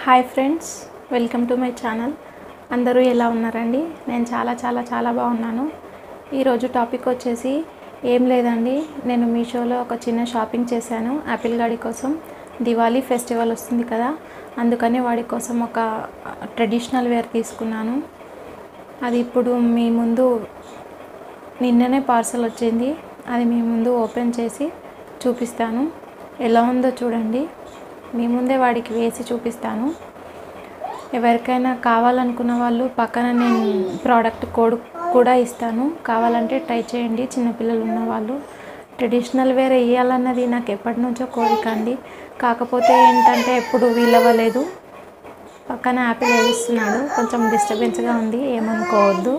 Hi friends welcome to my channel అందరూ ఎలా ఉన్నారండి నేను చాలా చాలా చాలా బాగున్నాను ఈరోజు టాపిక్ వచ్చేసి ఏం లేదండి నేను మీషోలో ఒక చిన్న షాపింగ్ చేశాను యాపిల్ గాడి కోసం దివాళీ ఫెస్టివల్ వస్తుంది కదా అందుకని వాడి కోసం ఒక ట్రెడిషనల్ వేర్ తీసుకున్నాను అది ఇప్పుడు మీ ముందు నిన్ననే పార్సల్ వచ్చింది అది మీ ముందు ఓపెన్ చేసి చూపిస్తాను ఎలా ఉందో చూడండి మీ ముందే వాడికి వేసి చూపిస్తాను ఎవరికైనా కావాలనుకున్న వాళ్ళు పక్కన నేను ప్రోడక్ట్ కోడ్ కూడా ఇస్తాను కావాలంటే ట్రై చేయండి చిన్నపిల్లలు ఉన్న వాళ్ళు ట్రెడిషనల్ వేర్ వేయాలన్నది నాకు ఎప్పటి నుంచో కోరిక అండి కాకపోతే ఏంటంటే ఎప్పుడు వీలవ్వలేదు పక్కన యాపిల్ వేస్తున్నాడు కొంచెం డిస్టర్బెన్స్గా ఉంది ఏమనుకోవద్దు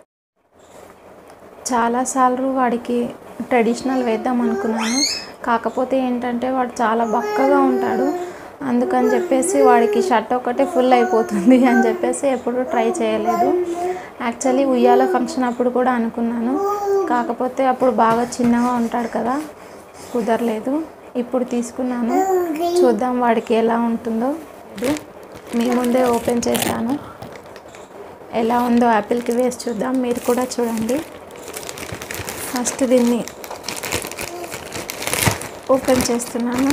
చాలాసార్లు వాడికి ట్రెడిషనల్ వేద్దాం అనుకున్నాను కాకపోతే ఏంటంటే వాడు చాలా బక్కగా ఉంటాడు అందుకని చెప్పేసి వాడికి షర్ట్ ఒకటే ఫుల్ అయిపోతుంది అని చెప్పేసి ఎప్పుడు ట్రై చేయలేదు యాక్చువల్లీ ఉయ్యాల ఫంక్షన్ అప్పుడు కూడా అనుకున్నాను కాకపోతే అప్పుడు బాగా చిన్నగా ఉంటాడు కదా కుదరలేదు ఇప్పుడు తీసుకున్నాను చూద్దాం వాడికి ఎలా ఉంటుందో ఇది మీ ముందే ఓపెన్ చేశాను ఎలా ఉందో యాపిల్కి వేసి చూద్దాం మీరు కూడా చూడండి ఫస్ట్ దీన్ని ఓపెన్ చేస్తున్నాను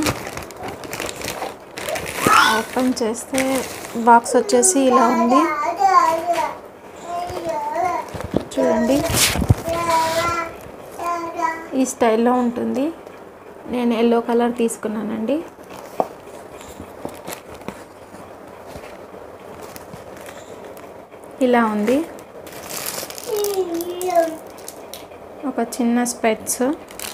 ఓపెన్ చేస్తే బాక్స్ వచ్చేసి ఇలా ఉంది చూడండి ఈ స్టైల్లో ఉంటుంది నేను ఎల్లో కలర్ తీసుకున్నానండి ఇలా ఉంది ఒక చిన్న specs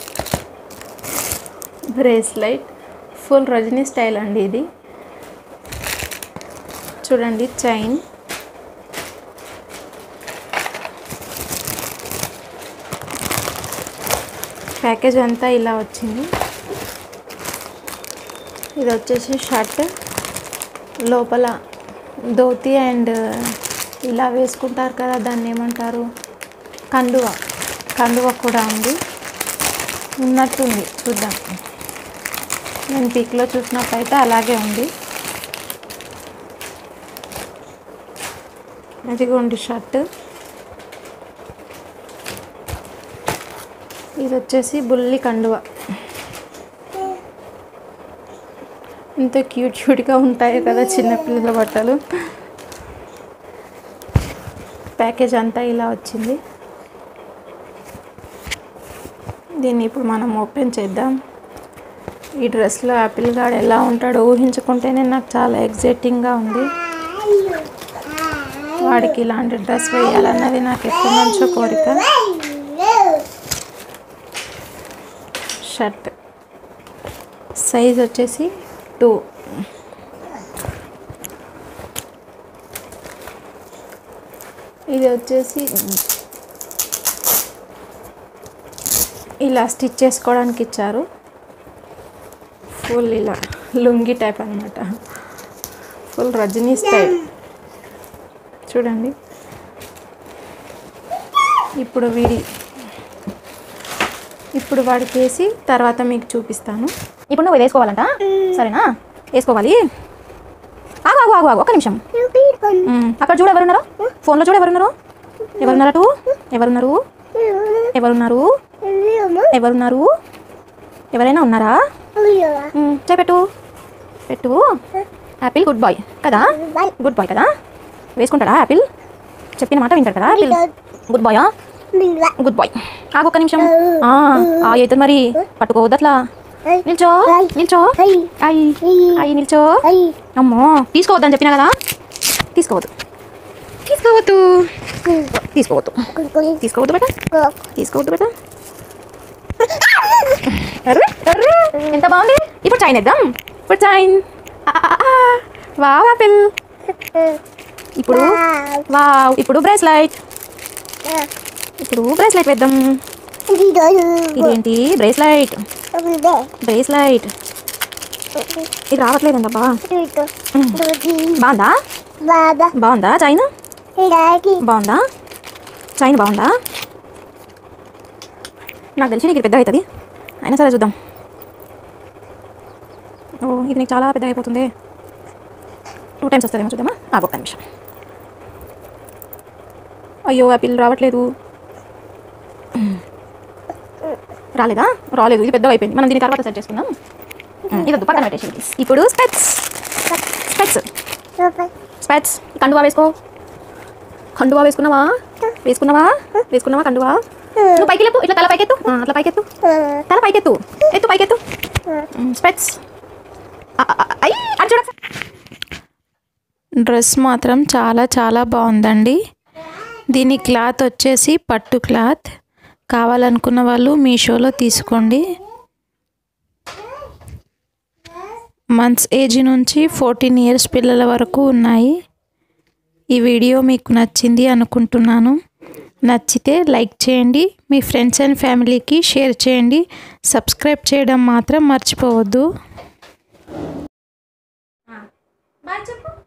bracelet full Rajini style అండి ఇది చూడండి చైన్ ప్యాకేజ్ అంతా ఇలా వచ్చింది ఇది వచ్చేసి షర్ట్ లోపల ధోతి అండ్ ఇలా వేసుకుంటారు కదా దాన్ని ఏమంటారు కండువ కండువ కూడా ఉంది ఉన్నట్టుంది చూద్దాం నేను పిక్లో చూసినట్టయితే అలాగే ఉంది ఇదిగోండి షర్ట్ ఇది వచ్చేసి బుల్లి కండువ ఇంత క్యూట్ క్యూట్గా ఉంటాయి కదా చిన్నపిల్లల బట్టలు ప్యాకేజ్ అంతా ఇలా వచ్చింది దీన్ని ఇప్పుడు మనం ఓపెన్ చేద్దాం ఈ డ్రెస్లో యాపిల్ గార్డ్ ఎలా ఉంటాడో ఊహించుకుంటేనే నాకు చాలా ఎగ్జైటింగ్గా ఉంది వాడికి ఇలాంటి డ్రెస్ వేయాలన్నది నాకు ఎప్పటి నుంచో కోరిక షర్ట్ సైజ్ వచ్చేసి టూ ఇది వచ్చేసి ఇలా స్టిచ్ చేసుకోవడానికి ఇచ్చారు ఫుల్ ఇలా లుంగి టైప్ అనమాట ఫుల్ రజనీ స్టైల్ చూడండి ఇప్పుడు వీడి ఇప్పుడు వాడికి వేసి తర్వాత మీకు చూపిస్తాను ఇప్పుడు నువ్వు ఇది వేసుకోవాలంట సరేనా వేసుకోవాలి ఆగు ఆగు ఆగు ఆగు ఒక్క నిమిషం మ్మ్. అక్కడ చూడు ఎవరున్నారు ఫోన్లో చూడు ఎవరున్నారు ఎవరున్నారు ఎవరున్నారు ఎవరున్నారు ఎవరున్నారు ఎవరైనా ఉన్నారా మ్మ్. చేపెట్టు పెట్టు యాపిల్ గుడ్ బాయ్ కదా గుడ్ బాయ్ కదా వేసుకుంటాడా యాపిల్ చెప్పిన మాట వింటాడు కదా యాపిల్ గుడ్ బాయా గుడ్ బాయ్ ఆగు ఒక్క నిమిషం ఆ ఆ అవుతుంది మరి పట్టుకోవద్దు అట్లా నిల్చో నిల్చో అయ్యి అయ్యి నిల్చో అమ్మో తీసుకోవద్దని చెప్పినా కదా తీసుకోవద్దు తీసుకోవద్దు తీసుకోవద్దు తీసుకోవద్దు బేట తీసుకోవద్దు బేట అర్రే, అర్రే, ఎంత బాగుంది ఇప్పుడు చైన్ వేద్దాం ఇప్పుడు చైన్ వావ్ యాపిల్ ఇప్పుడు వావ్ ఇప్పుడు బ్రేస్లైట్ ఇప్పుడు బ్రేస్లైట్ వేద్దాం ఇదేంటి బ్రేస్లైట్ బ్రేస్లైట్ ఇది రావట్లేదంటబ్బా బాగుందా బాగుందా చైన్ బాగుందా చైన్ బాగుందా నాకు తెలిసి నీకు ఇది పెద్ద అవుతుంది అయినా సరే చూద్దాం ఓ ఇది నీకు చాలా పెద్ద అయిపోతుంది టూ టైమ్స్ వస్తుందేమో చూద్దామా ఆ, ఒక్క నిమిషం అయ్యో ఆ పిల్ల రావట్లేదు రాలేదా రాలేదు ఇది పెద్దగా అయిపోయింది మనం దీని తర్వాత సెట్ చేసుకుందాం ఇది వద్దు, పక్కన పెట్టేసి please. ఇప్పుడు స్పెట్స్ స్పెట్స్ స్పెట్స్ కండువా వేసుకో కండువా వేసుకున్నావా వేసుకున్నావా వేసుకున్నావా కండువా నువ్వు పైకి లేపు ఇట్లా తల పైకెత్తు ఆ, అట్లా పైకెత్తు తల పైకెత్తు ఎత్తు పైకెత్తు స్పెట్స్ అయ్యి అటు చూడ డ్రెస్ మాత్రం చాలా చాలా బాగుందండి దీని క్లాత్ వచ్చేసి పట్టు క్లాత్ కావాలనుకున్న వాళ్ళు మీషోలో తీసుకోండి మంత్స్ ఏజ్ నుంచి ఫోర్టీన్ ఇయర్స్ పిల్లల వరకు ఉన్నాయి ఈ వీడియో మీకు నచ్చింది అనుకుంటున్నాను నచ్చితే లైక్ చేయండి మీ ఫ్రెండ్స్ అండ్ ఫ్యామిలీకి షేర్ చేయండి సబ్స్క్రైబ్ చేయడం మాత్రం మర్చిపోవద్దు బాయ్ చెప్పు